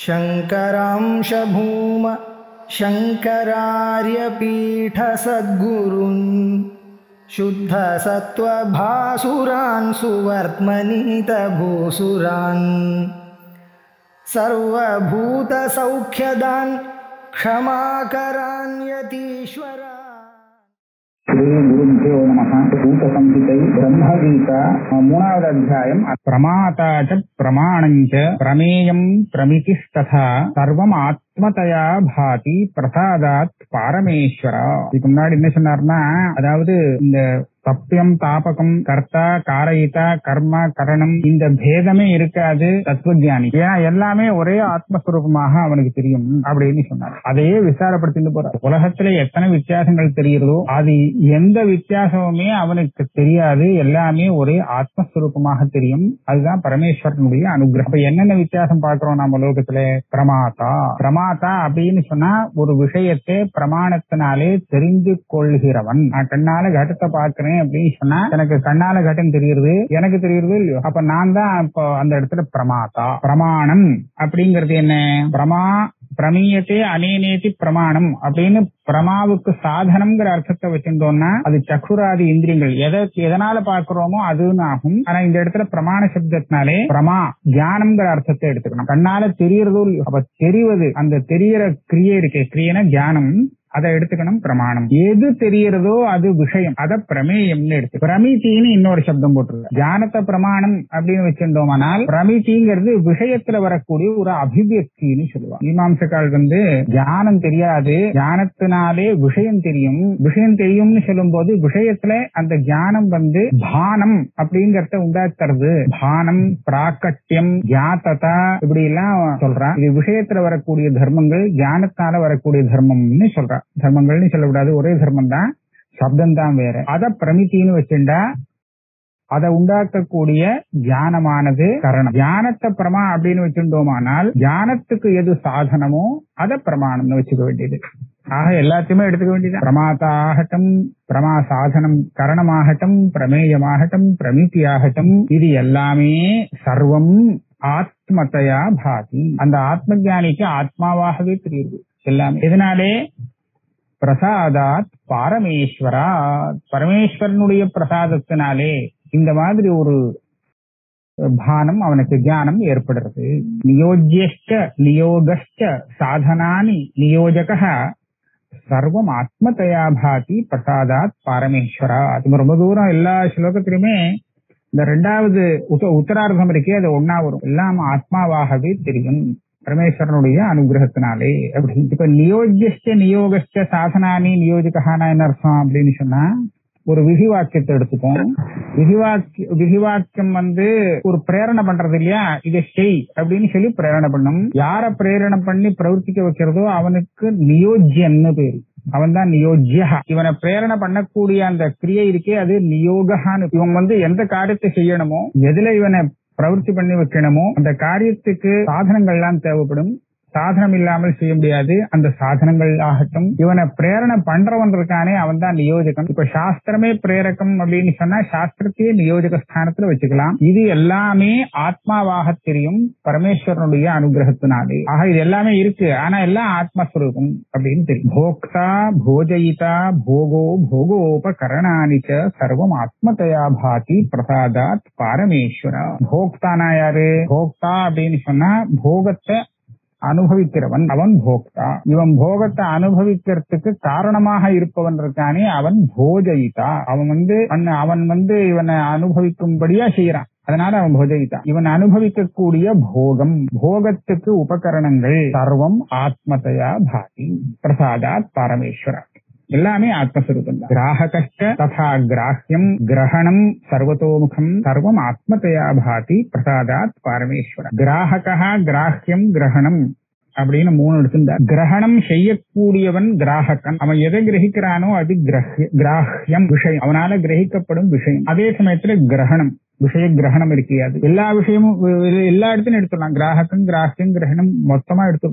शङ्करांशभूम शङ्करार्यपीठसद्गुरुन् शुद्धसत्त्वभासुरान् सुवर्त्मनीतभूसुरान् सर्वभूतसौख्यदान् क्षमाकरान्यतीश्वरा ஸ்ரீ குருபியோ நம பூத சம்ஹிதை பிரம்மகீதா மூணாவது அத்தியாயம் பிரமாதாச்ச பிரமாணஞ்ச பிரமேயம் பிரமிதிஸ்ததா சர்வம் ஆத்மதயா பாதி பிரசாதாத் பாரமேஸ்வரா இதுக்கு முன்னாடி என்ன சொன்னார்னா அதாவது இந்த சத்தியம் தாபகம் கர்த்தா காரயிதா கர்ம கரணம் இந்த பேதமே இருக்காது தத்துவஜானி ஏன்னா எல்லாமே ஒரே ஆத்மஸ்வரூபமாக அவனுக்கு தெரியும் அப்படின்னு சொன்னார் அதையே விசாரப்படுத்திட்டு போறார் உலகத்துல எத்தனை வித்தியாசங்கள் தெரிகிறதோ அது எந்த வித்தியாசமுமே அவனுக்கு தெரியாது எல்லாமே ஒரே ஆத்மஸ்வரூபமாக தெரியும் அதுதான் பரமேஸ்வரனுடைய அனுகிரகம் அப்ப என்னென்ன வித்தியாசம் பார்க்கிறோம் நம்ம லோகத்துல பிரமாதா பிரமாதா அப்படின்னு சொன்னா ஒரு விஷயத்தை பிரமாணத்தினாலே தெரிந்து கொள்கிறவன் நான் கண்ணால கடத்தை பார்க்கிறேன் அப்படின்னு சொன்னா எனக்கு கண்ணால கட்டம் தெரியுது எனக்கு தெரியுது இல்லையோ அப்ப நான் தான் இப்போ அந்த இடத்துல பிரமாதா பிரமாணம் அப்படிங்கிறது என்ன பிரமா பிரமீயத்தே அனேனேதி பிரமாணம் அப்படின்னு பிரமாவுக்கு சாதனம்ங்கிற அர்த்தத்தை வச்சிருந்தோம்னா அது சக்குராதி இந்திரியங்கள் எதை எதனால பாக்குறோமோ அதுன்னு ஆகும் ஆனா இந்த இடத்துல பிரமாண சப்தத்தினாலே பிரமா தியானம்ங்கிற அர்த்தத்தை எடுத்துக்கணும் கண்ணால தெரியறதோ இல்லையோ அப்ப தெரிவது அந்த தெரியற கிரியை இருக்கே கிரியன தியானம் அதை எடுத்துக்கணும் பிரமாணம் எது தெரியறதோ அது விஷயம் அத பிரமேயம்னு எடுத்து பிரமித்தின்னு இன்னொரு சப்தம் போட்டுருக்க தியானத்தை பிரமாணம் அப்படின்னு வச்சிருந்தோமானால் பிரமித்திங்கிறது விஷயத்துல வரக்கூடிய ஒரு அபிவியக்தின்னு சொல்லுவாங்க மீமாம்சக்கால் வந்து தியானம் தெரியாது தியானத்தினாலே விஷயம் தெரியும் விஷயம் தெரியும்னு சொல்லும் போது விஷயத்துல அந்த தியானம் வந்து பானம் அப்படிங்கறத உண்டாக்குறது பானம் பிராக்கட்டியம் ஜாத்ததா இப்படி எல்லாம் சொல்றா இது விஷயத்துல வரக்கூடிய தர்மங்கள் தியானத்தால வரக்கூடிய தர்மம்னு சொல்றா தர்மங்கள்னு சொல்லக்கூடாது ஒரே தர்மம் தான் சப்தம் தான் வேற அத பிரமித்தின்னு வச்சுண்டா அதை உண்டாக்கக்கூடிய தியானமானது கரணம் தியானத்தை பிரமா அப்படின்னு வச்சுட்டோமானால் தியானத்துக்கு எது சாதனமோ அதை பிரமாணம்னு வச்சுக்க வேண்டியது ஆக எல்லாத்தையுமே எடுத்துக்க வேண்டியது பிரமாதா ஆகட்டும் பிரமா சாதனம் கரணமாகட்டும் பிரமேயமாகட்டும் பிரமித்தியாகட்டும் இது எல்லாமே சர்வம் ஆத்மத்தையா பாதி அந்த ஆத்ம ஜானிக்கு ஆத்மாவாகவே தெரியுது எல்லாமே இதனாலே பிரசாதாத் பாரமேஸ்வரா பரமேஸ்வரனுடைய பிரசாதத்தினாலே இந்த மாதிரி ஒரு பானம் அவனுக்கு ஞானம் ஏற்படுறது நியோஜ்யஷ்ட நியோகஷ்ட சாதனானி நியோஜக சர்வம் ஆத்மதயா பாதி பிரசாதாத் பாரமேஸ்வரா அது ரொம்ப தூரம் எல்லா ஸ்லோகத்திலுமே இந்த ரெண்டாவது உத்த உத்தரார்த்தம் இருக்கே அது ஒன்னா வரும் எல்லாம் ஆத்மாவாகவே தெரியும் பரமேஸ்வரனுடைய அனுகிரகத்தினாலே அப்படின்னு இப்ப நியோஜ்யஸ்ட நியோகஸ்ட சாதனானி நியோஜகானா என்ன அர்த்தம் அப்படின்னு சொன்னா ஒரு விதி வாக்கியத்தை எடுத்துப்போம் விதிவாக்கிய விதிவாக்கியம் வந்து ஒரு பிரேரணை பண்றது இல்லையா இதை செய் அப்படின்னு சொல்லி பிரேரணை பண்ணும் யார பிரேரணை பண்ணி பிரவர்த்திக்க வைக்கிறதோ அவனுக்கு நியோஜ்யன்னு பேரு அவன் தான் நியோஜ்யா இவனை பிரேரணை பண்ணக்கூடிய அந்த கிரியை இருக்கே அது நியோகான்னு இவன் வந்து எந்த காரியத்தை செய்யணுமோ எதுல இவனை பிரவருத்தி பண்ணி வைக்கணுமோ அந்த காரியத்துக்கு சாதனங்கள்லாம் தேவைப்படும் சாதனம் இல்லாமல் செய்ய முடியாது அந்த சாதனங்கள் ஆகட்டும் இவனை பிரேரணை பண்றவன் இருக்கானே அவன் தான் நியோஜகம் இப்ப சாஸ்திரமே பிரேரகம் அப்படின்னு சொன்னா சாஸ்திரத்தையே நியோஜக ஸ்தானத்துல வச்சுக்கலாம் இது எல்லாமே ஆத்மாவாக தெரியும் பரமேஸ்வரனுடைய அனுகிரகத்தினாலே ஆக இது எல்லாமே இருக்கு ஆனா எல்லாம் ஆத்மஸ்வரூபம் அப்படின்னு தெரியும் போக்தா போஜயிதா போகோ போகோபகரணானிச்ச சர்வம் ஆத்மதயா பாதி பிரசாதாத் பாரமேஸ்வரா போக்தானா யாரு போக்தா அப்படின்னு சொன்னா போகத்தை அனுபவிக்கிறவன் அவன் போக்தா இவன் போகத்தை அனுபவிக்கிறதுக்கு காரணமாக இருப்பவன் இருக்கானே அவன் போஜயிதா அவன் வந்து அவன் வந்து இவனை அனுபவிக்கும்படியா செய்யறான் அதனால அவன் போஜயிதா இவன் அனுபவிக்கக்கூடிய போகம் போகத்துக்கு உபகரணங்கள் சர்வம் ஆத்மதையா பாதி பிரசாதாத் பரமேஸ்வரா எல்லாமே ஆத்மஸ்வரூபம் தான் கிராகஷ்ட ததா கிராஹ்யம் கிரகணம் சர்வத்தோமுகம் சர்வம் ஆத்மதையா பாதி பிரசாதாத் பரமேஸ்வர கிராககா கிராஹ்யம் கிரகணம் அப்படின்னு மூணு எடுத்திருந்தார் கிரகணம் செய்யக்கூடியவன் கிராகக்கன் அவன் எதை கிரகிக்கிறானோ அது கிராஹ்யம் விஷயம் அவனால கிரகிக்கப்படும் விஷயம் அதே சமயத்துல கிரகணம் விஷய கிரகணம் இருக்காது எல்லா விஷயமும் எல்லா இடத்துலயும் எடுத்துடலாம் கிராகக்கம் கிராஹ்யம் கிரகணம் மொத்தமா எடுத்துக்கலாம்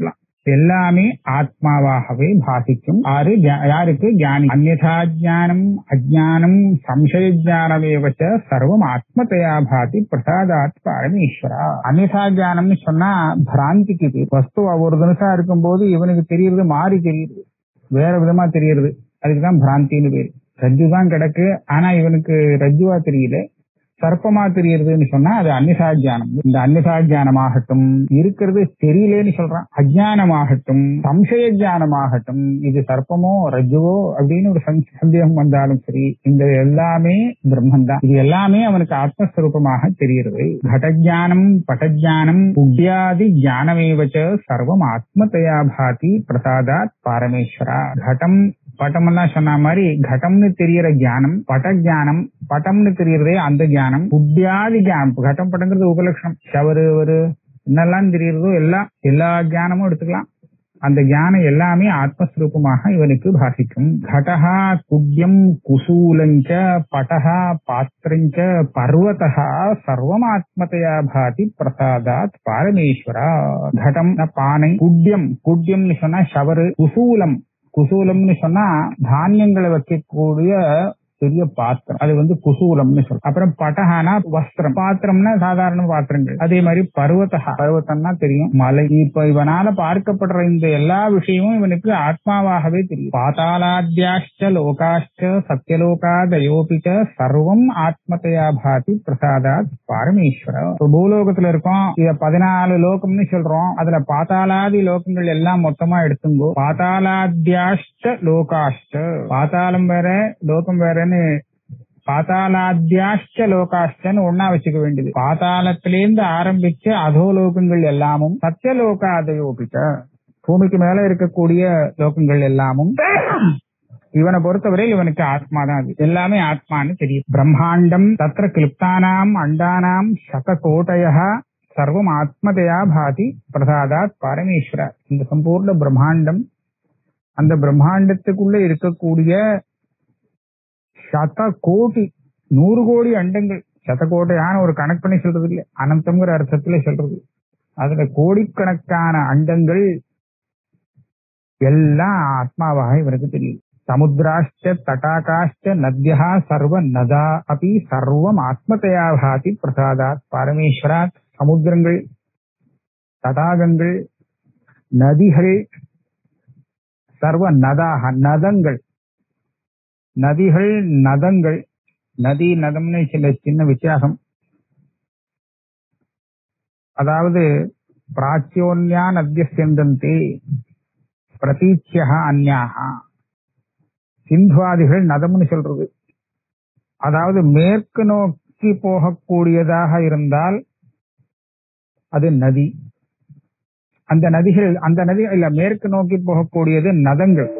எல்லாமே ஆத்மாவாகவே பாசிக்கும் ஆறு ஞா- யாருக்கு ஞானி அந்யதா ஞானம் அஜானம் சம்சய ஞானமேவச்ச சர்வம் ஆத்மதயா பாதி பிரசாதாத் பரமேஸ்வரா அந்யதா ஞானம்னு சொன்னா பிராந்திக்கு இது வஸ்து ஒரு தினசா இருக்கும்போது இவனுக்கு தெரியுறது மாறி தெரியுது வேற விதமா தெரியுது அதுக்குதான் பிராந்தின்னு பேரு ரஜ்ஜு தான் கிடக்கு ஆனா இவனுக்கு ரஜ்ஜுவா தெரியல சர்ப்பமா தெரியறதுன்னு சொன்னா அது அன்னிசா ஜானம் இந்த அன்னிசா ஜானமாகட்டும் இருக்கிறது தெரியலேன்னு சொல்றான் அஜானமாகட்டும் சம்சய ஜானமாகட்டும் இது சர்ப்பமோ ரஜ்ஜுவோ அப்படின்னு ஒரு சந்த- சந்தேகம் வந்தாலும் சரி இந்த எல்லாமே பிரம்மன் தான் இது எல்லாமே அவனுக்கு ஆத்மஸ்வரூபமாக தெரிகிறது கடஜானம் பட்டஜானம் புத்தியாதி ஞானமேவச்ச சர்வம் ஆத்மதயா பாதி பிரசாதாத் பாரமேஸ்வரா கடம் பட்டம்னா சொன்ன மாதிரி கடம்னு தெரியற ஞானம் பட ஞானம் பட்டம்னு தெரியறதே அந்த ஞானம் புத்தியாதி ஞானம் கட்டம் பட்டங்கிறது உபலட்சணம் சவரு ஒரு என்னெல்லாம் தெரியறதோ எல்லாம் எல்லா ஞானமும் எடுத்துக்கலாம் அந்த ஞானம் எல்லாமே ஆத்மஸ்வரூபமாக இவனுக்கு பாசிக்கும் கடஹா குட்யம் குசூலஞ்ச படஹா பாத்திரஞ்ச பர்வதா சர்வம் ஆத்மதையா பாதி பிரசாதாத் பாரமேஸ்வரா கடம் பானை குட்யம் குட்யம்னு சொன்னா ஷவரு குசூலம் குசூலம்னு சொன்னா தானியங்களை வைக்கக்கூடிய பெரிய பாத்திரம் அது வந்து குசூலம்னு சொல்றோம் அப்புறம் பட்டஹானா வஸ்திரம் பாத்திரம்னா சாதாரண பாத்திரங்கள் அதே மாதிரி பர்வதா பர்வத்தம்னா தெரியும் மலை இப்ப இவனால பார்க்கப்படுற இந்த எல்லா விஷயமும் இவனுக்கு ஆத்மாவாகவே தெரியும் பாதாளாத்யாஷ்ட லோகாஷ்ட சத்தியலோகாதயோபிச்ச சர்வம் ஆத்மதையா பாதி பிரசாதாத் பாரமேஸ்வர இப்ப பூலோகத்துல இருக்கோம் இத பதினாலு லோகம்னு சொல்றோம் அதுல பாதாளாதி லோகங்கள் எல்லாம் மொத்தமா எடுத்துங்கோ பாதாளாத்யாஷ்ட லோகாஷ்ட பாதாளம் வேற லோகம் வேறன்னு பாதாளாத்யாஷ்ட லோகாஷ்டன்னு ஒன்னா வச்சுக்க வேண்டியது பாதாளத்திலேருந்து ஆரம்பிச்சு அதோலோகங்கள் எல்லாமும் சத்தியலோகாதயோபிச்ச பூமிக்கு மேல இருக்கக்கூடிய லோகங்கள் எல்லாமும் இவனை பொறுத்தவரை இவனுக்கு ஆத்மா தான் அது எல்லாமே ஆத்மான்னு தெரியும் பிரம்மாண்டம் தத்திர கிளிப்தானாம் அண்டானாம் சககோட்டய சர்வம் ஆத்மதையா பாதி பிரசாதாத் பரமேஸ்வர இந்த சம்பூர்ண பிரம்மாண்டம் அந்த பிரம்மாண்டத்துக்குள்ள இருக்கக்கூடிய சத கோடி நூறு கோடி அண்டங்கள் சத கோட்டையான ஒரு கணக்கு பண்ணி சொல்றது இல்ல அனந்தம்ங்கிற அர்த்தத்துல சொல்றது அதுல கோடிக்கணக்கான அண்டங்கள் எல்லாம் ஆத்மாவாக இவனுக்கு தெரியும் சமுத்திராஷ்ட தடாகாஷ்ட நத்யா சர்வ நதா அப்படி சர்வம் ஆத்மதையா பாதி பிரசாதாத் பரமேஸ்வராத் சமுத்திரங்கள் தடாகங்கள் நதிகள் சர்வ நதாக நதங்கள் நதிகள் நதங்கள் நதி நதம்னு சில சின்ன வித்தியாசம் அதாவது பிராச்சியோன்யா நத்திய செந்தந்தே பிரதீட்சியா அந்யாக சிந்துவாதிகள் நதம்னு சொல்றது அதாவது மேற்கு நோக்கி போகக்கூடியதாக இருந்தால் அது நதி அந்த நதிகள் அந்த நதி இல்ல மேற்கு நோக்கி போகக்கூடியது நதங்கள்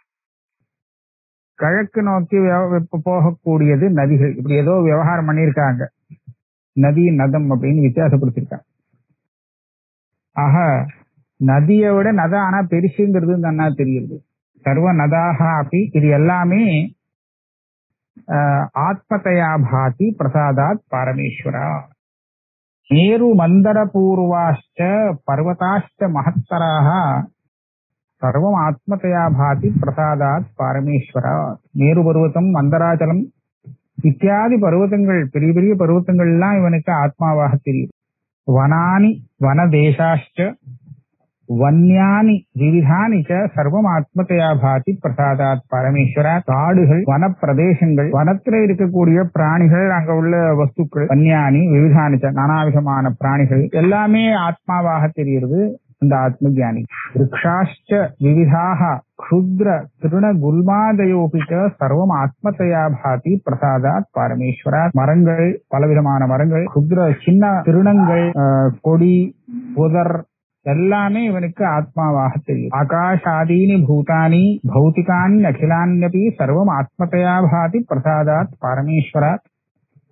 கிழக்கு நோக்கி விய- போகக்கூடியது நதிகள் இப்படி ஏதோ விவகாரம் பண்ணியிருக்காங்க நதி நதம் அப்படின்னு வித்தியாசப்படுத்திருக்காங்க ஆக நதியை விட நத ஆனா பெருசுங்கிறது நன்னா தெரியுது சர்வ நதாக அப்படி இது எல்லாமே ஆஹ், ஆத்மதயா பாதி பிரசாதாத் பரமேஸ்வரா மேரு மந்தர பூர்வாஷ்ட பர்வதாஷ்ட மகத்தராக சர்வம் ஆத்மதயா பாதி பிரசாதாத் பரமேஸ்வரா மேரு பர்வதம் மந்தராச்சலம் இத்தியாதி பர்வதங்கள் பெரிய பெரிய பர்வதங்கள் எல்லாம் இவனுக்கு ஆத்மாவாக தெரியும் வனானி வனதேசாஷ்ட வன்யானி விவிதானி ச சர்வம் ஆத்மதையா பாதி பிரசாதாத் பரமேஸ்வரா காடுகள் வன பிரதேசங்கள் வனத்துல இருக்கக்கூடிய பிராணிகள் அங்க உள்ள வஸ்துக்கள் வன்யானி விவிதானி ச நானாவிதமான பிராணிகள் எல்லாமே ஆத்மாவாக தெரிகிறது இந்த ஆத்ம ஞானி விரக்ஷாஷ்ட விவிதாக க்ஷுத்ர திருண குல்மாதயோபிச்ச சர்வம் ஆத்மதையா பாதி பிரசாதாத் பரமேஸ்வரா மரங்கள் பலவிதமான மரங்கள் குத்ர சின்ன திருணங்கள் அஹ், கொடி புதர் எல்லாமே இவனுக்கு ஆத்மாவாக தெரியும் ஆகாஷாதீனி பூதானி பௌத்திகானி அகிலான்யபி சர்வம் ஆத்மதையா பாதி பிரசாதாத் பரமேஸ்வராத்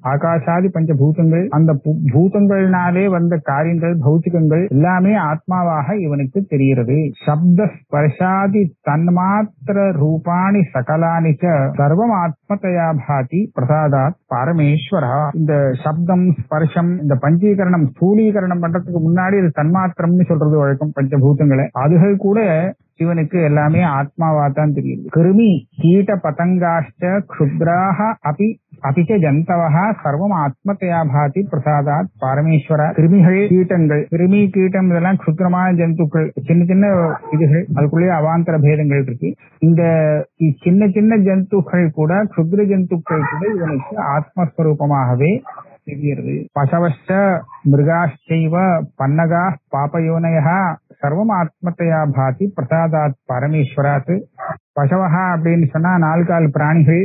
ஆகாசாதி பஞ்சபூதங்கள் அந்த பூ- பூதங்கள்னாலே வந்த காரியங்கள் பௌத்திகங்கள் எல்லாமே ஆத்மாவாக இவனுக்கு தெரிகிறது சப்த ஸ்பர்ஷாதி தன்மாத்திர ரூபாணி சகலானி ச சர்வம் ஆத்மதயா பாதி பிரசாதாத் பரமேஸ்வரா இந்த சப்தம் ஸ்பர்ஷம் இந்த பஞ்சீகரணம் ஸ்தூலீகரணம் பண்றதுக்கு முன்னாடி இது தன்மாத்திரம்னு சொல்றது வழக்கம் பஞ்சபூதங்களை அதுகள் கூட இவனுக்கு எல்லாமே ஆத்மாவா தான் தெரியுது கிருமி கீட்ட பதங்காஷ்ட க்ஷுத்ராக அபி அபிச்ச ஜந்தவः சர்வம் ஆத்மத்தையா பாதி பிரசாதாத் பரமேஸ்வர கிருமிகள் கீட்டங்கள் கிருமி கீட்டம் இதெல்லாம் க்ஷுத்ரமான ஜந்துக்கள் சின்ன சின்ன இதுகள் அதுக்குள்ளேயே அவாந்தர பேதங்கள் இருக்கு இந்த இ- சின்ன சின்ன ஜந்துக்கள் கூட க்ஷுத்ர ஜந்துக்கள் கூட இவனுக்கு ஆத்மஸ்வரூபமாகவே தெரிகிறது பசவச்ச மிருகாச்சைவ பன்னகா பாபயோனய சர்வம் ஆத்மத்தையா பாதி பிரசாதாத் பரமேஸ்வராத் பசவஹா அப்படின்னு சொன்னா நால்கால் பிராணிகள்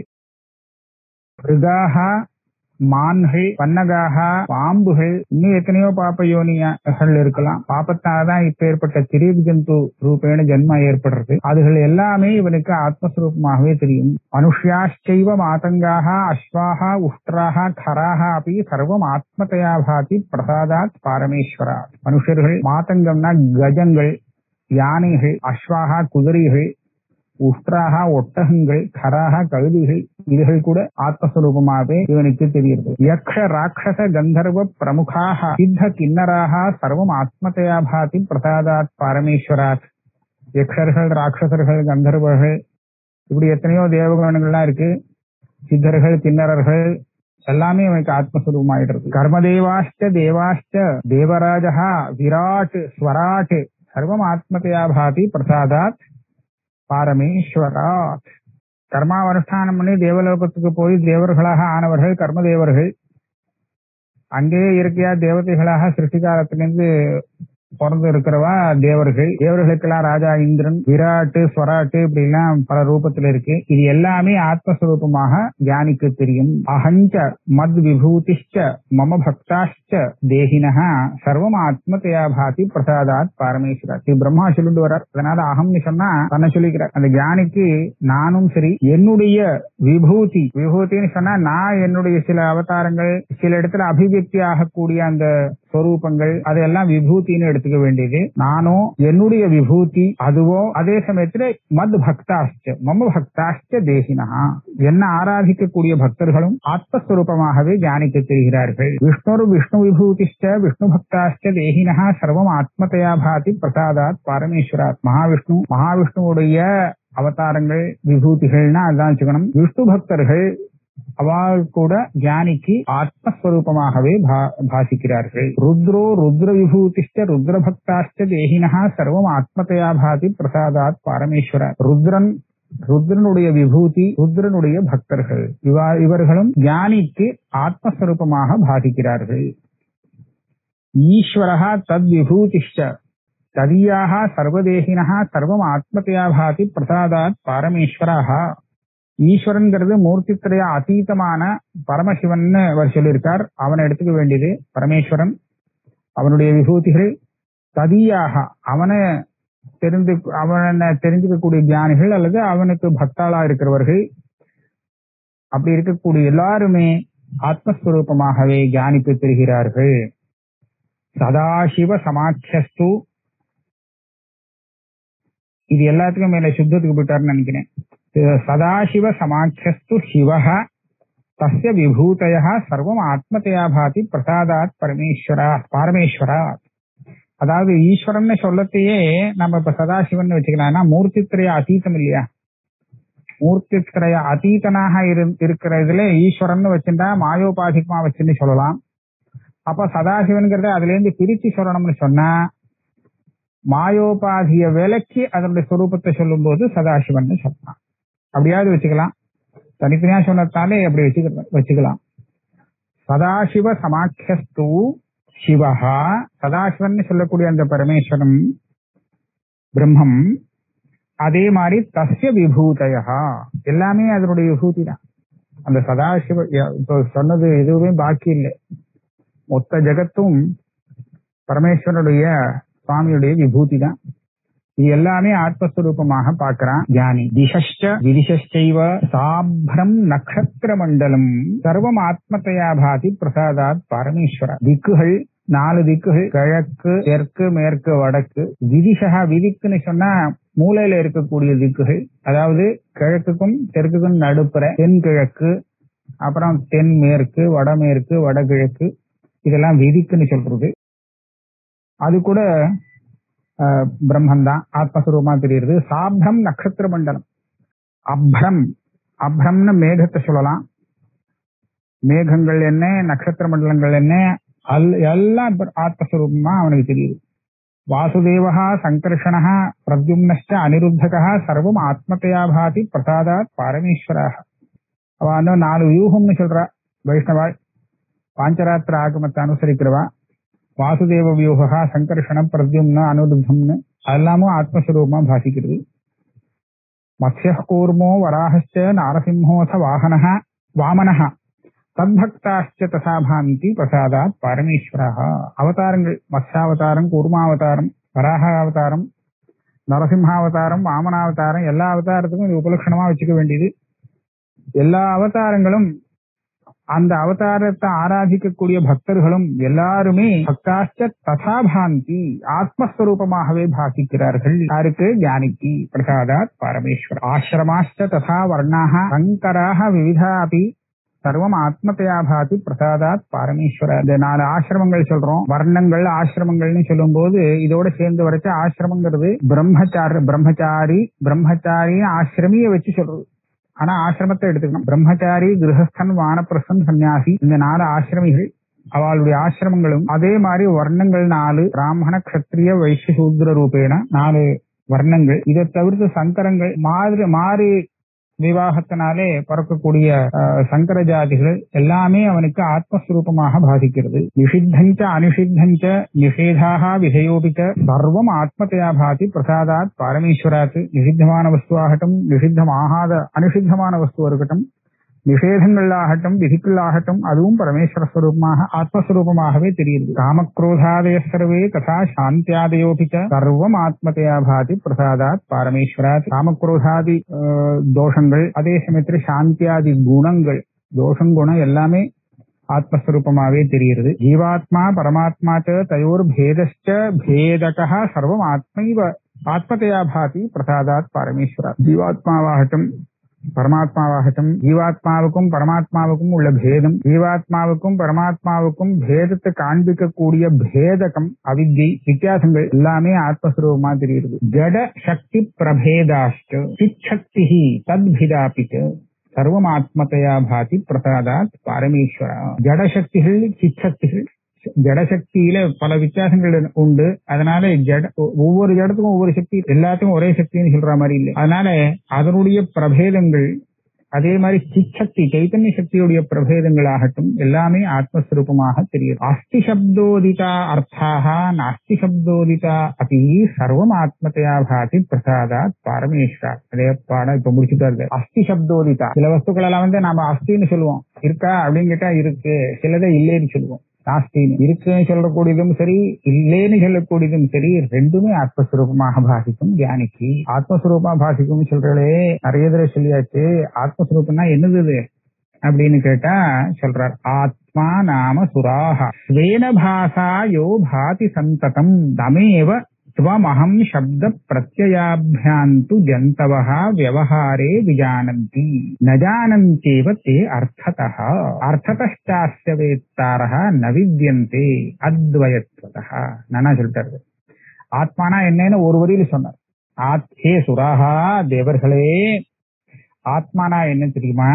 மிருகாக மான்கள் பன்னகாக பாம்புகள் இன்னும் எத்தனையோ பாப்ப யோனிகள் இருக்கலாம் பாப்பத்தாலதான் இப்ப ஏற்பட்ட திரீப் ஜந்து ரூபேண ஜென்மம் ஏற்படுறது அதுகள் எல்லாமே இவனுக்கு ஆத்மஸ்வரூபமாகவே தெரியும் மனுஷ்யாச்சைவ மாதங்காக அஸ்வாக உஷ்ட்ராக கராக அப்படி சர்வம் ஆத்மதையா பாதி பிரசாதாத் பாரமேஸ்வரா மனுஷர்கள் மாதங்கம்னா கஜங்கள் யானைகள் அஸ்வாக குதிரைகள் உஷ்ட்ராக ஒட்டகங்கள் கராக கழுதிகள் இதுகள் கூட ஆத்மஸ்வரூபமாகவே இவனுக்கு தெரிகிறது யக்ஷ ராட்சச கந்தர்வ பிரமுகாக சித்த கிண்ணராக சர்வம் ஆத்மதையா பாதி பிரசாதாத் பரமேஸ்வராத் யக்ஷர்கள் ராட்சசர்கள் கந்தர்வர்கள் இப்படி எத்தனையோ தேவகணங்கள்லாம் இருக்கு சித்தர்கள் கிண்ணறர்கள் எல்லாமே இவனுக்கு ஆத்மஸ்வரூபமாயிடுறது கர்மதேவாஷ்ட தேவாஷ்ட தேவராஜா விராட் ஸ்வராட் சர்வம் ஆத்மதையா பாதி பிரசாதாத் பாரமேஸ்வரா கர்மாவனுஷ்டானம் பண்ணி தேவலோகத்துக்கு போய் தேவர்களாக ஆனவர்கள் கர்ம தேவர்கள் அங்கேயே இயற்கையா தேவதைகளாக சிருஷ்டி காலத்திலிருந்து பிறந்து இருக்கிறவா தேவர்கள் தேவர்களுக்கெல்லாம் ராஜா இந்திரன் விராட்டு ஸ்வராட்டு இப்படி எல்லாம் பல ரூபத்துல இருக்கு இது எல்லாமே ஆத்மஸ்வரூபமாக ஞானிக்கு தெரியும் அகஞ்ச மத் விபூதிஷ்ட மம பக்தாஷ்ட தேகினஹ சர்வம் ஆத்மதையா பாதி பிரசாதாத் பரமேஸ்வரா இது பிரம்மா சொல்லிட்டு வர்றார் அதனால அகம்னு சொன்னா தன்னை சொல்லிக்கிறார் அந்த ஞானிக்கு நானும் சரி என்னுடைய விபூதி விபூதின்னு சொன்னா நான் என்னுடைய சில அவதாரங்கள் சில இடத்துல அபிவியக்தி ஆகக்கூடிய அந்த ஸ்வரூபங்கள் அதெல்லாம் விபூதின்னு எடுத்துக்க வேண்டியது நானும் என்னுடைய விபூதி அதுவோ அதே சமயத்துல மத் பக்தாஷ்ட மம பக்தாஷ்ட தேசினா என்ன ஆராதிக்கக்கூடிய பக்தர்களும் ஆத்மஸ்வரூபமாகவே தியானிக்க தெரிகிறார்கள் விஷ்ணு விஷ்ணு விபூதிஷ்ட விஷ்ணு பக்தாஷ்ட தேகினா சர்வம் ஆத்மதையா பாதி பிரசாதாத் பரமேஸ்வராத் மகாவிஷ்ணு மகாவிஷ்ணுவுடைய அவதாரங்கள் விபூதிகள்னா அதான் வச்சுக்கணும் விஷ்ணு பக்தர்கள் அவள் கூட ஞானிக்கு ஆத்மஸ்வரூபமாகவே பா- பாசிக்கிறார்கள் ருத்ரோ ருத்ர விபூதிஷ்ட ருத்ர பக்தாஷ்ட தேகினா சர்வம் ஆத்மதையா பாதி பிரசாதாத் பரமேஸ்வர ருத்ரன் ருத்ரனுடைய விபூதி ருத்ரனுடைய பக்தர்கள் இவா இவர்களும் ஞானிக்கு ஆத்மஸ்வரூபமாக பாதிக்கிறார்கள் ஈஸ்வரः தத் விபூதிஷ்ட ததீயாக சர்வதேகினः சர்வம் ஆத்மதையா பாதி பிரசாதாத் பரமேஸ்வராக ஈஸ்வரன்கிறது மூர்த்தித்திரைய அதீதமான பரமசிவன் அவர் சொல்லியிருக்கார் அவனை எடுத்துக்க வேண்டியது பரமேஸ்வரன் அவனுடைய விபூதிகள் ததியாக அவனை தெரிந்து அவனை தெரிஞ்சுக்கக்கூடிய ஞானிகள் அல்லது அவனுக்கு பக்தாளா இருக்கிறவர்கள் அப்படி இருக்கக்கூடிய எல்லாருமே ஆத்மஸ்வரூபமாகவே ஞானிக்கு தெரிகிறார்கள் சதாசிவ சமாட்சஸ்து இது எல்லாத்துக்கும் மேல சுத்தத்துக்கு போயிட்டாருன்னு நினைக்கிறேன் சதாசிவ சமாட்சஸ்து சிவஹ தஸ்ய விபூதய சர்வம் ஆத்மதையா பாதி பிரசாதாத் பரமேஸ்வரா பரமேஸ்வரா அதாவது ஈஸ்வரன் சொல்லத்தையே நம்ம இப்ப சதாசிவன் வச்சுக்கலாம்னா மூர்த்தித்திரைய அதீதம் இல்லையா மூர்த்தித்திரைய அதீதனாக இரு- இருக்கிற இதுல ஈஸ்வரன் வச்சுட்டா மாயோபாதிகமா வச்சுன்னு சொல்லலாம் அப்ப சதாசிவன்கிறத அதுல இருந்து பிரிச்சு சொல்லணும்னு சொன்னா மாயோபாதிய விலக்கி அதனுடைய சொரூபத்தை சொல்லும்போது சதாசிவன் சொல்லலாம் அப்படியாவது வச்சுக்கலாம் தனித்தனியா சொன்னதாலே அப்படி வச்சுக்க வச்சுக்கலாம் சதாசிவ சமாக்கியஸ்து சிவஹா சதாசிவன் சொல்லக்கூடிய அந்த பரமேஸ்வரன் பிரம்மம் அதே மாதிரி தஸ்ய விபூதயா எல்லாமே அதனுடைய விபூதி தான் அந்த சதாசிவ இப்போ சொன்னது எதுவுமே பாக்கி இல்லை மொத்த ஜெகத்தும் பரமேஸ்வரனுடைய சுவாமியுடைய விபூதி தான் இது எல்லாமே ஆத்மஸ்வரூபமாக பார்க்கிறான் ஞானி திசஷ்ட விதிஷைவ சாப்ரம் நட்சத்திர மண்டலம் சர்வம் ஆத்மத்தையா பாதி பிரசாதாத் பரமேஸ்வர திக்குகள் நாலு திக்குகள் கிழக்கு தெற்கு மேற்கு வடக்கு விதிஷா விதிக்குன்னு சொன்னா மூலையில இருக்கக்கூடிய திக்குகள் அதாவது கிழக்குக்கும் தெற்குக்கும் நடுப்புற தென்கிழக்கு அப்புறம் தென்மேற்கு வடமேற்கு வடகிழக்கு இதெல்லாம் விதிக்குன்னு சொல்றது அது கூட பிரம்மன் தான் ஆத்மஸ்வரூபமா தெரியுது சாப்ரம் நட்சத்திர மண்டலம் அப்ரம் அப்ரம்னு மேகத்தை சொல்லலாம் மேகங்கள் என்ன நட்சத்திர மண்டலங்கள் என்ன அல் எல்லாம் ஆத்மஸ்வரூபமா அவனுக்கு தெரியுது வாசுதேவா சங்கர்ஷண பிரத்யும்னஷ்ட அனிருத்தகா சர்வம் ஆத்மத்தையா பாதி பிரசாதாத் பரமேஸ்வராக அவ அந்த நாலு வியூகம்னு சொல்றா வைஷ்ணவாள் பாஞ்சராத்திர ஆகமத்தை அனுசரிக்கிறவா வாசுதேவ வியூகா சங்கர்ஷணம் பிரத்யும்ன அனுருத்தம்னு அதெல்லாமும் ஆத்மஸ்வரூபமா பாசிக்கிறது மத்ய கூர்மோ வராகச்ச நாரசிம்ஹோச வாகன வாமனஹ தத்பக்தாச்ச தசா பாந்தி பிரசாதாத் பரமேஸ்வரः அவதாரங்கள் மத்ஸ்யாவதாரம் கூர்மாவதாரம் வராக அவதாரம் நரசிம்ஹாவதாரம் வாமனாவதாரம் எல்லா அவதாரத்துக்கும் இது உபலட்சணமா வச்சுக்க வேண்டியது எல்லா அவதாரங்களும் அந்த அவதாரத்தை ஆராதிக்கக்கூடிய பக்தர்களும் எல்லாருமே பக்தாச்ச ததா பாந்தி ஆத்மஸ்வரூபமாகவே பாசிக்கிறார்கள் யாருக்கு ஞானிக்கு பிரசாதாத் பரமேஸ்வர ஆசிரமாச்ச ததா வர்ணாக சங்கராக விவிதா அப்படி சர்வம் ஆத்மத்தையா பாதி பிரசாதாத் பரமேஸ்வர இந்த நாலு ஆசிரமங்கள் சொல்றோம் வர்ணங்கள் ஆசிரமங்கள்னு சொல்லும் போது இதோட சேர்ந்து வரைச்ச ஆசிரமங்கிறது பிரம்மச்சாரி பிரம்மச்சாரி பிரம்மச்சாரி ஆசிரமிய வச்சு சொல்றது ஆனா ஆசிரமத்தை எடுத்துக்கணும் பிரம்மச்சாரி கிரகஸ்தன் வானப்பிரசன் சன்னியாசி இந்த நாலு ஆசிரமிகள் அவளுடைய ஆசிரமங்களும் அதே மாதிரி வர்ணங்கள் நாலு பிராமண கஷத்திரிய வைசிய சூத்ர ரூபேன நாலு வர்ணங்கள் இதை தவிர்த்து சங்கரங்கள் மாதிரி மாறி விவாகத்தினாலே பறக்கக்கூடிய சங்கர ஜாதிகள் எல்லாமே அவனுக்கு ஆத்மஸ்வரூபமாக பாதிக்கிறது நிஷித்தஞ்ச அனிஷித்தஞ்ச நிஷேதாக விதயோபிச்ச சர்வம் ஆத்மத்தையா பாதி பிரசாதாத் பரமேஸ்வராத் நிஷித்தமான வஸ்துவாகட்டும் நிஷித்தமாகாத அனிஷித்தமான வஸ்து இருக்கட்டும் நிஷேதங்களாகட்டும் விதிக்குள்ளாகட்டும் அதுவும் பரமேஸ்வர ஸ்வரூபமாக ஆத்மஸ்வரூபமாகவே தெரியுது காமக்ரோதாதய சர்வே ததா சாந்தியாதயோபிச்ச சர்வம் ஆத்மத்தையா பாதி பிரசாதாத் பரமேஸ்வராத் காமக்ரோதாதி தோஷங்கள் அதே சமயத்தில் சாந்தியாதி குணங்கள் தோஷம் குணம் எல்லாமே ஆத்மஸ்வரூபமாவே தெரிகிறது ஜீவாத்மா பரமாத்மா தயோர் பேதச்ச பேதக சர்வம் ஆத்மைவ ஆத்மத்தையா பாதி பிரசாதாத் பரமேஸ்வரா ஜீவாத்மாவாகட்டும் பரமாத்மாவாகட்டும் ஜீவாத்மாவுக்கும் பரமாத்மாவுக்கும் உள்ள பேதம் ஜீவாத்மாவுக்கும் பரமாத்மாவுக்கும் பேதத்தை காண்பிக்கக்கூடிய பேதகம் அவித்யை வித்தியாசங்கள் எல்லாமே ஆத்மஸ்வரூபமா தெரிகிறது ஜட சக்தி பிரபேதாஷ்ட சிச்சக்தி தத்பிதாபித்து சர்வம் ஆத்மத்தையா பாதி பிரசாதாத் பரமேஸ்வரா ஜடசக்திகள் சிச்சக்திகள் ஜடசக்தியில பல வித்தியாசங்கள் உண்டு அதனால ஜட ஒவ்வொரு ஜடத்துக்கும் ஒவ்வொரு சக்தி எல்லாத்துக்கும் ஒரே சக்தின்னு சொல்ற மாதிரி இல்லை அதனால அதனுடைய பிரபேதங்கள் அதே மாதிரி சிச்சக்தி சைத்தன்ய சக்தியுடைய பிரபேதங்களாகட்டும் எல்லாமே ஆத்மஸ்வரூபமாக தெரியும் அஸ்தி சப்தோதிதா அர்த்தாக நாஸ்தி சப்தோதிதா அப்படி சர்வம் ஆத்மத்தையா பாதி பிரசாதாத் பரமேஸ்வரா அதே பாடம் இப்ப முடிச்சுட்டாரு அஸ்தி சப்தோதிதா சில வஸ்துக்கள் எல்லாம் வந்து நாம அஸ்தின்னு சொல்லுவோம் இருக்கா அப்படின்னு கேட்டா இருக்கு சிலதை இல்லைன்னு சொல்லுவோம் நாஸ்தின்னு இருக்குன்னு சொல்லக்கூடியதும் சரி இல்லேன்னு சொல்லக்கூடியதும் சரி ரெண்டுமே ஆத்மஸ்வரூபமாக பாசிக்கும் தியானிக்கு ஆத்மஸ்வரூபமா பாசிக்கும் சொல்றே நிறைய தடவை சொல்லியாச்சு ஆத்மஸ்வரூபம்னா என்னது அப்படின்னு கேட்டா சொல்றார் ஆத்மா நாம சுராக ஸ்வேன பாசா யோ பாதி சந்ததம் தமேவ ஸ்வமஹம் சப்த பிரத்யயாபியாந்து ஜந்தவः வியவஹாரே விஜானந்தி ந ஜானந்தேவ தே அர்த்ததः அர்த்ததஷ்டாஸ்ய வேத்தாரः ந வித்யந்தே அத்வயத்வதः நானா சொல்லிட்டாரு ஆத்மானா என்னன்னு ஒரு வரியில சொன்னார் ஆத் ஹே சுராகா தேவர்களே ஆத்மானா என்ன தெரியுமா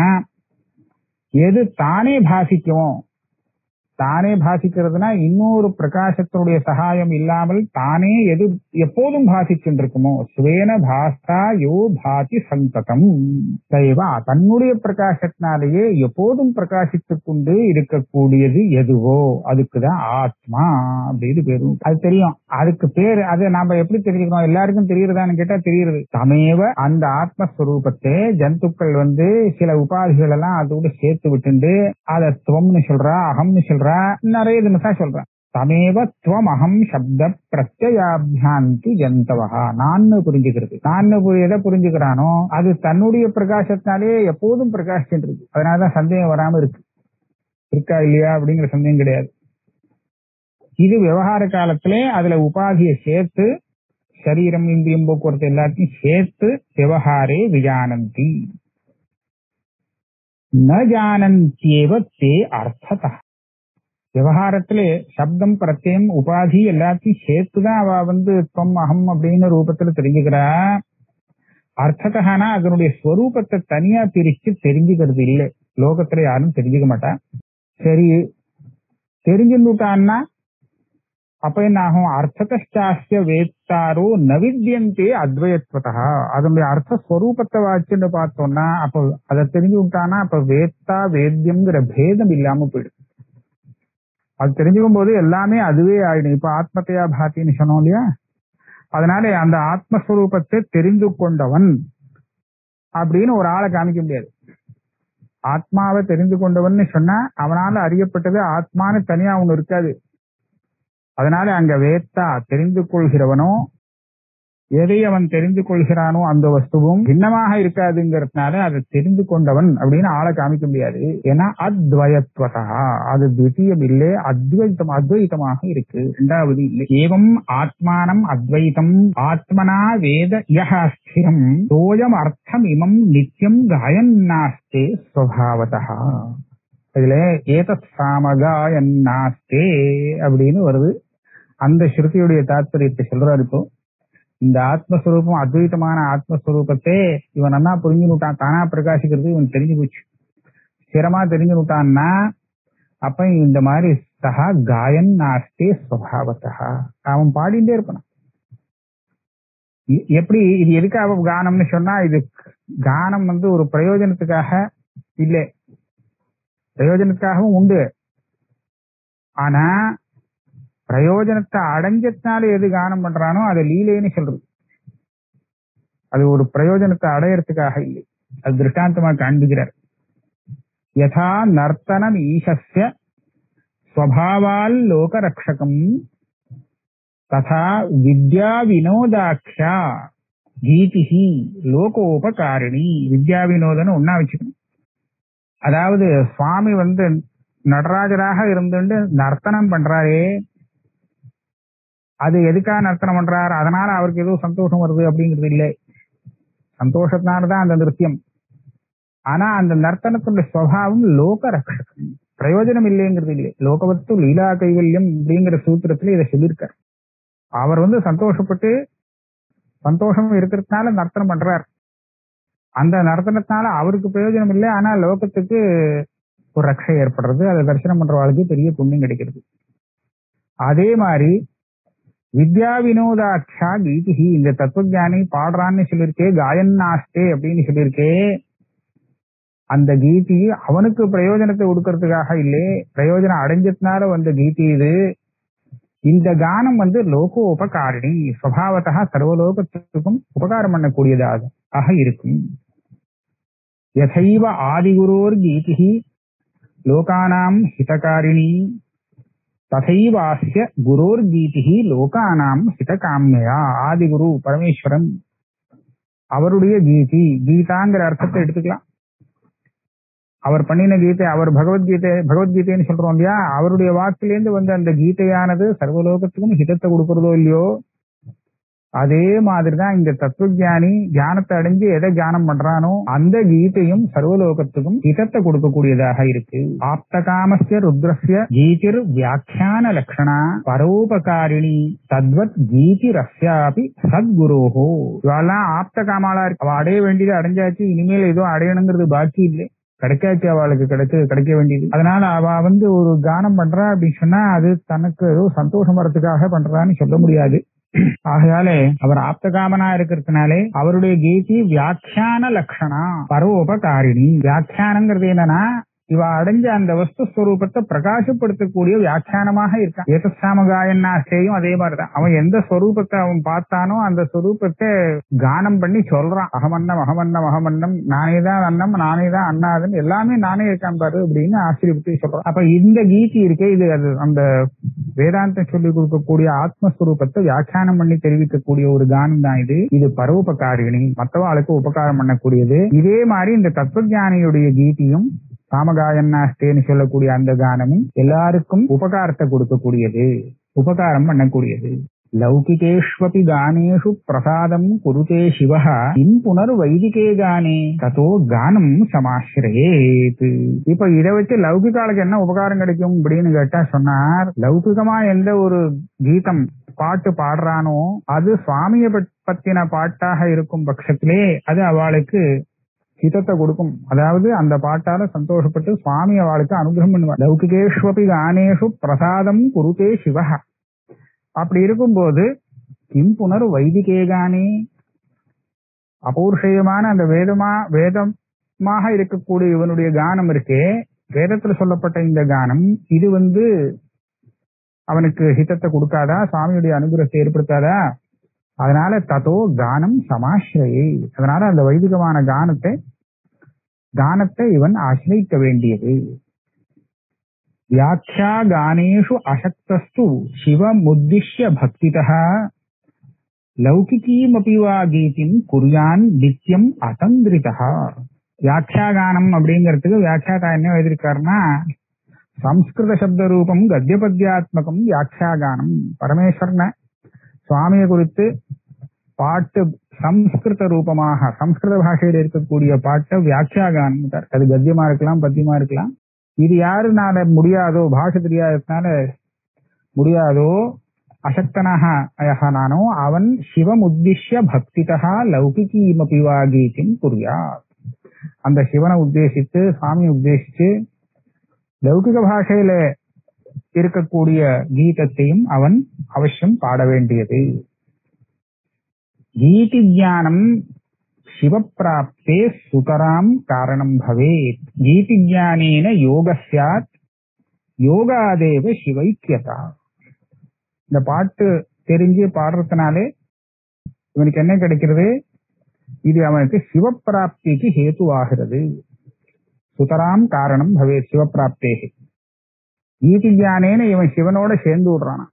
எது தானே பாசிக்கும் தானே பாசிக்கிறதுனா இன்னொரு பிரகாசத்தினுடைய சகாயம் இல்லாமல் தானே எது எப்போதும் பாசிச்சுருக்குமோ சுவேன பாஸ்தா யோ பாதி சந்ததம் தெய்வா தன்னுடைய பிரகாசத்தினாலேயே எப்போதும் பிரகாசித்துக் கொண்டு இருக்கக்கூடியது எதுவோ அதுக்குதான் ஆத்மா அப்படின்னு பேரு அது தெரியும் அதுக்கு பேரு அதை நாம எப்படி தெரிஞ்சுக்கணும் எல்லாருக்கும் தெரியுறதான்னு கேட்டா தெரியுது தமேவ அந்த ஆத்மஸ்வரூபத்தை ஜந்துக்கள் வந்து சில உபாதிகள் எல்லாம் அதோட சேர்த்து விட்டுண்டு அதை துவம்னு சொல்றா அகம்னு சொல்றா நிறைய தினசா சொல்றான் தமேவ துவம் அகம் சப்த பிரத்யாபியாந்து ஜந்தவஹா நான்னு புரிஞ்சுக்கிறது நான்னு புரி- எதை புரிஞ்சுக்கிறானோ அது தன்னுடைய பிரகாசத்தினாலே எப்போதும் பிரகாசிச்சுட்டு இருக்கு அதனாலதான் சந்தேகம் வராம இருக்கு இருக்கா இல்லையா அப்படிங்கிற சந்தேகம் கிடையாது இது விவகார காலத்திலே அதுல உபாதியை சேர்த்து சரீரம் இந்திரியம் போக்குவரத்து எல்லாத்தையும் சேர்த்து விவகாரே விஜானந்தி ந ஜானந்தியேவ தே அர்த்ததா விவகாரத்திலே சப்தம் பிரத்யம் உபாதி எல்லாத்தையும் சேர்த்துதான் அவ வந்து தொம் அகம் அப்படின்னு ரூபத்துல தெரிஞ்சுக்கிறா அர்த்தத்தகானா அதனுடைய ஸ்வரூபத்தை தனியா பிரிச்சு தெரிஞ்சுக்கிறது இல்லை லோகத்துல யாரும் தெரிஞ்சுக்க மாட்டா சரி தெரிஞ்சுட்டான்னா அப்ப என்ன ஆகும் அர்த்தத்தாஸ்ய வேத்தாரோ நவித்யந்தே அத்வயத்வதா அதனுடைய அர்த்த ஸ்வரூபத்தை வச்சுன்னு பார்த்தோம்னா அப்ப அதை தெரிஞ்சு விட்டானா அப்ப வேத்தா வேத்தியம்ங்கிற பேதம் இல்லாம போயிடும் அது தெரிஞ்சுக்கும் போது எல்லாமே அதுவே ஆயிடும் இப்ப ஆத்மத்தையா பாத்தின்னு சொன்னோம் இல்லையா அதனால அந்த ஆத்மஸ்வரூபத்தை தெரிந்து கொண்டவன் அப்படின்னு ஒரு ஆளை காமிக்க முடியாது ஆத்மாவை தெரிந்து கொண்டவன்னு சொன்னா அவனால அறியப்பட்டது ஆத்மான்னு தனியா ஒண்ணு இருக்காது அதனால அங்க வேத்தா தெரிந்து கொள்கிறவனோ எதை அவன் தெரிந்து கொள்கிறானோ அந்த வஸ்துவும் பின்னமாக இருக்காதுங்கிறதுனால அதை தெரிந்து கொண்டவன் அப்படின்னு ஆளை காமிக்க முடியாது ஏன்னா அத்வயத்வதா அது துவிதீயம் இல்லை அத்வைத்தம் அத்வைத்தமாக இருக்கு இரண்டாவது இல்லை ஏவம் ஆத்மானம் அத்வைத்தம் ஆத்மனா வேத யஹ ஸ்திரம் தோயம் அர்த்தம் இமம் நித்தியம் காயன்னாஸ்தே ஸ்வபாவதா இதுல ஏதத் சாமகாயன்னாஸ்தே அப்படின்னு வருது அந்த ஸ்ருதியுடைய தாத்பரியத்தை சொல்றாரு இப்போ இந்த ஆத்மஸ்வரூபம் அத்வைத்தமான ஆத்மஸ்வரூபத்தை இவன் நல்லா புரிஞ்சுனுட்டான் தானா பிரகாசிக்கிறது இவன் தெரிஞ்சு போச்சு ஸ்திரமா தெரிஞ்சுனுட்டான்னா அப்ப இந்த மாதிரி சஹா காயன் நாஸ்தே ஸ்வபாவத்தா அவன் பாடிட்டே இருப்பான் எ- எப்படி இது எதுக்காக கானம்னு சொன்னா இது கானம் வந்து ஒரு பிரயோஜனத்துக்காக இல்லை பிரயோஜனத்துக்காகவும் உண்டு ஆனா பிரயோஜனத்தை அடைஞ்சதுனால எது கானம் பண்றானோ அதை லீலைன்னு சொல்றது அது ஒரு பிரயோஜனத்தை அடையறதுக்காக இல்லை அது திருஷ்டாந்தமா காண்பிக்கிறார் யதா நர்த்தனம் ஈசஸ்ய ஸ்வபாவால் லோகரக்ஷகம் ததா வித்யா வினோதாட்சா கீதிஹி லோகோபகாரிணி வித்யா வினோதன்னு ஒன்னா வச்சுக்கணும் அதாவது சுவாமி வந்து நடராஜராக இருந்துட்டு நர்த்தனம் பண்றாரே அது எதுக்காக நர்த்தனம் பண்றாரு அதனால அவருக்கு ஏதோ சந்தோஷம் வருது அப்படிங்கிறது இல்லை சந்தோஷத்தினாலதான் அந்த நிருத்தியம் ஆனா அந்த நர்த்தனத்துடைய சுவாவம் லோக ரக்ஷகம் பிரயோஜனம் இல்லைங்கிறது இல்லை லோகவத்து லீலா கைவல்யம் அப்படிங்கிற சூத்திரத்துல இதை சொல்லியிருக்கார் அவர் வந்து சந்தோஷப்பட்டு சந்தோஷம் இருக்கிறதுனால நர்த்தனம் பண்றார் அந்த நர்த்தனத்தினால அவருக்கு பிரயோஜனம் இல்லை ஆனா லோகத்துக்கு ஒரு ரக்ஷை ஏற்படுறது அதை தரிசனம் பண்றவாளுக்கு பெரிய புண்ணியம் கிடைக்கிறது அதே மாதிரி வித்யா வினோதாட்சா கீதிஹி இந்த தத்துவஞானி பாடுறான்னு சொல்லியிருக்கே காயன் நாஸ்தே அப்படின்னு சொல்லியிருக்கே அந்த கீதி அவனுக்கு பிரயோஜனத்தை கொடுக்கறதுக்காக இல்லை பிரயோஜனம் அடைஞ்சதுனால வந்த கீதி இது இந்த கானம் வந்து லோகோபகாரிணி சுவாவத்தா சர்வலோகத்துக்கும் உபகாரம் பண்ணக்கூடியதாக ஆக இருக்கும் யதைவ ஆதிகுரோர் கீதிஹி லோகானாம் ஹிதகாரிணி ததைவாஸ்ய குரோர் கீதிஹி லோகானாம் ஹிதகாமியா ஆதிகுரு பரமேஸ்வரன் அவருடைய கீதி கீதாங்கிற அர்த்தத்தை எடுத்துக்கலாம் அவர் பண்ணின கீதை அவர் பகவத்கீதை பகவத்கீதைன்னு சொல்றோம் இல்லையா அவருடைய வாக்கிலேருந்து வந்த அந்த கீதையானது சர்வலோகத்துக்கும் ஹிதத்தை கொடுக்கறதோ இல்லையோ அதே மாதிரிதான் இந்த தத்துவஞானி ஞானத்தை அடைஞ்சு எதை தியானம் பண்றானோ அந்த கீதையும் சர்வலோகத்துக்கும் ஹிதத்தை கொடுக்கக்கூடியதாக இருக்கு ஆப்தகாமஸ்ய ருத்ரஸ்ய கீதிர் வியாக்கியான லட்சணா பரோபகாரிணி தத்வத் கீதி ரஸ்யாபி சத்குரோஹோ இவெல்லாம் ஆப்த காமாலா இருக்கு அவ அடைய வேண்டியது அடைஞ்சாச்சு இனிமேல் ஏதோ அடையணுங்கிறது பாக்கி இல்லை கிடைக்காச்சு அவளுக்கு கிடைச்சு கிடைக்க வேண்டியது அதனால அவ வந்து ஒரு கானம் பண்றா அப்படின்னு சொன்னா அது தனக்கு ஏதோ சந்தோஷம் வரதுக்காக பண்றான்னு சொல்ல முடியாது ஆகையாலே அவர் ஆப்தகாமனா இருக்கிறதுனாலே அவருடைய கீதி வியாக்கியான லட்சணா பரோபகாரிணி வியாக்கியானங்கிறது என்னன்னா இவ அடைஞ்ச அந்த வஸ்து ஸ்வரூபத்தை பிரகாசப்படுத்தக்கூடிய வியாக்கியானமாக இருக்கான் ஏதசாமகாயன்னாசேயும் அதே மாதிரிதான் அவன் எந்த ஸ்வரூபத்தை அவன் பார்த்தானோ அந்த ஸ்வரூபத்தை கானம் பண்ணி சொல்றான் அகமன்னம் அகமன்னம் அகமன்னம் நானே தான் அன்னம் நானே தான் அண்ணாதுன்னு எல்லாமே நானே இருக்கான் பாரு அப்படின்னு ஆச்சரியப்பட்டு சொல்றான் அப்ப இந்த கீதி இருக்கே இது அது அந்த வேதாந்தம் சொல்லிக் கொடுக்கக்கூடிய ஆத்மஸ்வரூபத்தை வியாக்கியானம் பண்ணி தெரிவிக்கக்கூடிய ஒரு கானம் தான் இது இது பரோபகாரிணி மற்றவாளுக்கு உபகாரம் பண்ணக்கூடியது இதே மாதிரி இந்த தத்துவஞானியுடைய கீதியும் காமகாயன்னாஸ்தேன்னு சொல்லக்கூடிய அந்த கானமும் எல்லாருக்கும் உபகாரத்தை கொடுக்கக்கூடியது உபகாரம் பண்ணக்கூடியது லௌகிகேஷ்வபி கானேஷு பிரசாதம் குருதே சிவ இன் புனர் வைதிகே கானே ததோ கானம் சமாசிரேத் இப்ப இதை வச்சு லௌகிகாளுக்கு என்ன உபகாரம் கிடைக்கும் அப்படின்னு கேட்டா சொன்னார் லௌகிகமா எந்த ஒரு கீதம் பாட்டு பாடுறானோ அது சுவாமிய பத்தின பாட்டாக இருக்கும் பட்சத்திலே அது அவளுக்கு ஹிதத்தை கொடுக்கும் அதாவது அந்த பாட்டால சந்தோஷப்பட்டு சுவாமி அவளுக்கு அனுகிரகம் பண்ணுவார் லௌகிகேஷ்வபி கானேஷு பிரசாதம் குருதே சிவஹ அப்படி இருக்கும்போது கிம் புனர் வைதிகே கானே அபௌருஷயமான அந்த வேதமா வேதமாக இருக்கக்கூடிய இவனுடைய கானம் இருக்கே வேதத்துல சொல்லப்பட்ட இந்த கானம் இது வந்து அவனுக்கு ஹிதத்தை கொடுக்காதா சுவாமியுடைய அனுகிரகத்தை ஏற்படுத்தாதா அதனால ததோ கானம் சமாசிரையை அதனால அந்த வைதிகமான கானத்தை கானத்தை இவன் ஆசிரியிக்க வேண்டியது வியாக்கியா கானேஷு அசக்தஸ்து சிவமுத்திஷ்ய பக்திதः லௌகிகீமபி வா கீதிம் குர்யான் நித்தியம் அசந்திரிதா வியாக்கியா கானம் அப்படிங்கிறதுக்கு வியாக்கியாதா என்ன எழுதியிருக்காருன்னா சம்ஸ்கிருத சப்த ரூபம் கத்தியபத்தியாத்மகம் வியாக்கியா கானம் பரமேஸ்வரனை சுவாமியை குறித்து பாட்டு சம்ஸ்கிருத ரூபமாக சம்ஸ்கிருத பாஷையில் இருக்கக்கூடிய பாட்டை வியாக்கியா கானம் அது கத்தியமா இருக்கலாம் பத்தியமா இருக்கலாம் இது யாருனால முடியாதோ பாஷை தெரியாததுனால முடியாதோ அசக்தனாக அயஹனானோ அவன் சிவம் உத்திஷ்ய பக்திதா லௌகிகீமபி வா கீதிம் குர்யாத் அந்த சிவனை உத்தேசித்து சுவாமியை உத்தேசித்து லௌகிக பாஷையில இருக்கக்கூடிய கீதத்தையும் அவன் அவசியம் பாட வேண்டியது கீதி ஞானம் சிவப்பிராப்தே சுதராம் காரணம் பவேத் கீதி ஞானேன யோக சாத் யோகாதேவ சிவைக்கியதா இந்த பாட்டு தெரிஞ்சு பாடுறதுனாலே இவனுக்கு என்ன கிடைக்கிறது இது அவனுக்கு சிவப்பிராப்திக்கு ஹேதுவாகிறது சுதராம் காரணம் பவேத் சிவப்பிராப்தேகி கீதி ஞானேன இவன் சிவனோட சேர்ந்து விடுறானா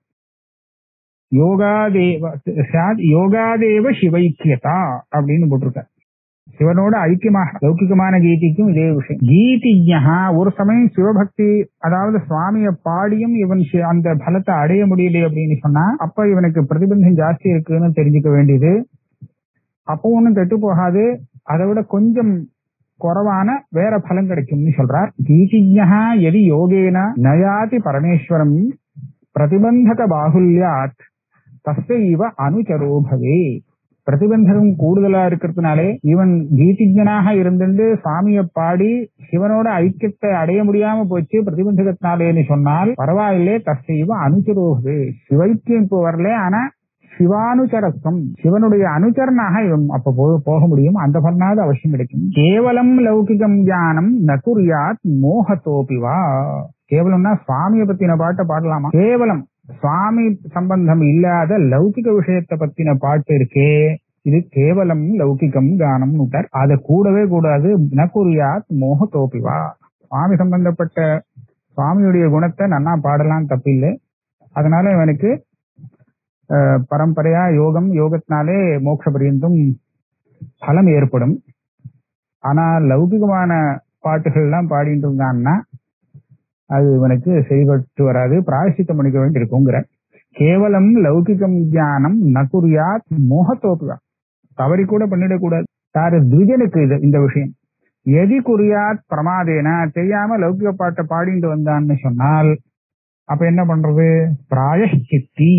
யோகாதேவ சாத் யோகாதேவ சிவைக்கியதா அப்படின்னு போட்டிருக்க சிவனோட ஐக்கியமாக லௌகிகமான கீதிக்கும் இதே விஷயம் கீதிஜா ஒரு சமயம் சிவபக்தி அதாவது சுவாமிய பாடியும் இவன் சி- அந்த பலத்தை அடைய முடியல அப்படின்னு சொன்னா அப்ப இவனுக்கு பிரதிபந்தம் ஜாஸ்தி இருக்குன்னு தெரிஞ்சுக்க வேண்டியது அப்போ ஒண்ணும் கெட்டு போகாது அதை விட கொஞ்சம் குறைவான வேற பலன் கிடைக்கும்னு சொல்றார் கீதிஜா எதி யோகேன நயாதி பரமேஸ்வரம் பிரதிபந்தக பாகுல்யாத் தஸ்ய அனுச்சரோ பவே பிரதிபந்தகம் கூடுதலா இருக்கிறதுனாலே இவன் கீதிஜனாக இருந்துட்டு சுவாமியை பாடி சிவனோட ஐக்கியத்தை அடைய முடியாம போச்சு பிரதிபந்தகத்தினாலேன்னு சொன்னால் பரவாயில்லே தஸ்யவ அனுச்சரோபவே சிவைக்கியம் இப்போ வரல ஆனா சிவானுச்சரத்துவம் சிவனுடைய அனுச்சரனாக இவன் அப்ப போ- போக முடியும் அந்த பலனாவது அவசியம் கிடைக்கும் கேவலம் லௌகிகம் ஞானம் நகுரியாத் மோகத்தோபிவா கேவலம்னா சுவாமியை பத்தின பாட்டை பாடலாமா கேவலம் சுவாமி சம்பந்தம் இல்லாத லௌகிக விஷயத்தை பத்தின பாட்டு இருக்கே இது கேவலம் லௌகிகம் கானம் நுட்டர் அதை கூடவே கூடாது நகுரியாத் மோகத்தோபிவா சுவாமி சம்பந்தப்பட்ட சுவாமியுடைய குணத்தை நன்னா பாடலாம் தப்பில்லை அதனால இவனுக்கு அஹ், பரம்பரையா யோகம் யோகத்தினாலே மோட்ச பரியந்தம் பலம் ஏற்படும் ஆனா லௌகிகமான பாட்டுகள் எல்லாம் பாடிட்டு இருந்தான்னா அது இவனுக்கு சரிபட்டு வராது பிராயசித்தம் பண்ணிக்க வேண்டி இருக்குங்கிற கேவலம் லௌகிகம் ஞானம் நகுரியாத் மோகத்தோப்புகா தவறி கூட பண்ணிடக்கூடாது யாரு துஜனுக்கு இது இந்த விஷயம் எதி குறியாத் பிரமாதேன தெரியாம லௌகிக பாட்டை பாடிட்டு வந்தான்னு சொன்னால் அப்ப என்ன பண்றது பிராயஷ்சித்தி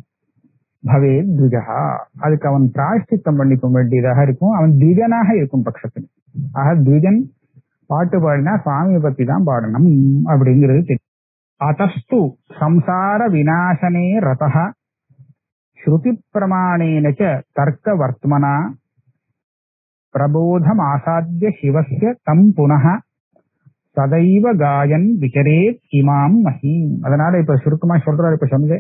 பவே துஜகா அதுக்கு அவன் பிராயஷ்சித்தம் பண்ணிக்க வேண்டியதாக இருக்கும் அவன் துஜனாக இருக்கும் பட்சத்தில் ஆக துஜன் பாட்டு பாடினா சுவாமியை பத்தி தான் பாடணும் அப்படிங்கிறது தெரியும் அத்தஸ்து சம்சார விநாசனே ரதः ஸ்ருதி பிரமாணேன ச தர்க்க வர்த்மனா பிரபோதமாசாத்திய சிவஸ்ய தம் புனः சதைவ காயன் விசரேத் இமாம் மஹீம் அதனால இப்ப சுருக்கமா சொல்றாரு இப்ப சொன்னது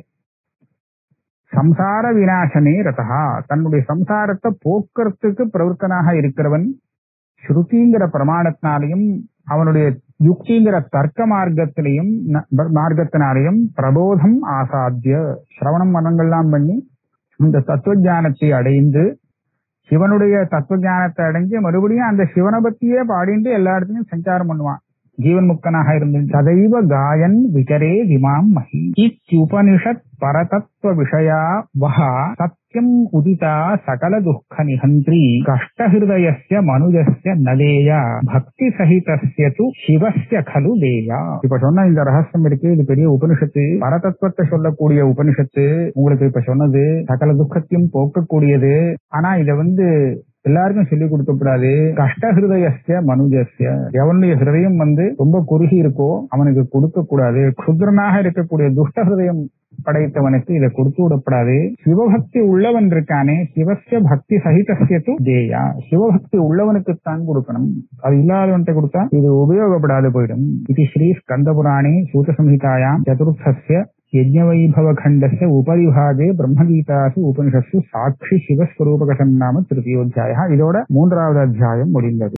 சம்சார விநாசனே ரதா தன்னுடைய சம்சாரத்தை போக்குறதுக்கு பிரவர்த்தனாக இருக்கிறவன் ஸ்ருதிங்கிற பிரமாணத்தினாலையும் அவனுடைய யுக்திங்கிற தர்க்க மார்க்கத்திலையும் ந- மார்க்கத்தினாலையும் பிரபோதம் ஆசாத்திய சிரவணம் மனங்கள்லாம் பண்ணி இந்த தத்துவ ஞானத்தை அடைந்து சிவனுடைய தத்துவ ஞானத்தை அடைஞ்சு மறுபடியும் அந்த சிவனை பத்தியே பாடிட்டு எல்லா இடத்துலயும் சஞ்சாரம் பண்ணுவான் ஜீவன் முக்தனாக இருந்து சதைவ காயன் விகரே விமாம் மகி இத்யுபனிஷத் பரதத்துவ விஷயா வஹ சத்யம் உதிதா சகல துக்க நிகந்திரி கஷ்டஹிருதயஸ்ய மனுஜஸ்ய நலேயா பக்தி சகிதஸ்ய து சிவஸ்ய கலு லேயா இப்ப சொன்ன இந்த ரகசியம் இருக்கு இது பெரிய உபனிஷத்து பரதத்துவத்தை சொல்லக்கூடிய உபனிஷத்து உங்களுக்கு இப்ப சொன்னது சகல துக்கத்தையும் போக்கக்கூடியது ஆனா இத வந்து எல்லாருக்கும் சொல்லி கொடுக்க கூடாது கஷ்டஹிருதயஸ்ய மனுஜஸ்ய எவனுடைய ஹிருதயம் வந்து ரொம்ப குறுகி இருக்கோ அவனுக்கு கொடுக்க கூடாது க்ஷுத்ரனாக இருக்கக்கூடிய துஷ்ட ஹிருதயம் படைத்தவனுக்கு இதை கொடுத்து விடப்படாது சிவபக்தி உள்ளவன் இருக்கானே சிவஸ்ய பக்தி சகிதஸ்ய து தேயா சிவபக்தி உள்ளவனுக்குத்தான் கொடுக்கணும் அது இல்லாதவன்கிட்ட கொடுத்தா இது உபயோகப்படாது போயிடும் இது ஸ்ரீ ஸ்கந்த புராணே சூத சம்ஹிதாயாம் சதுர்த்தஸ்ய यज्ञवैभवखण्डस्य उपरिभागे ब्रह्मगीतासु उपनिषत्सु சாட்சி சிவஸ்வரூபகசம் நாம திருத்தியோத்தியாய இதோட மூன்றாவது அத்தியாயம் முடிந்தது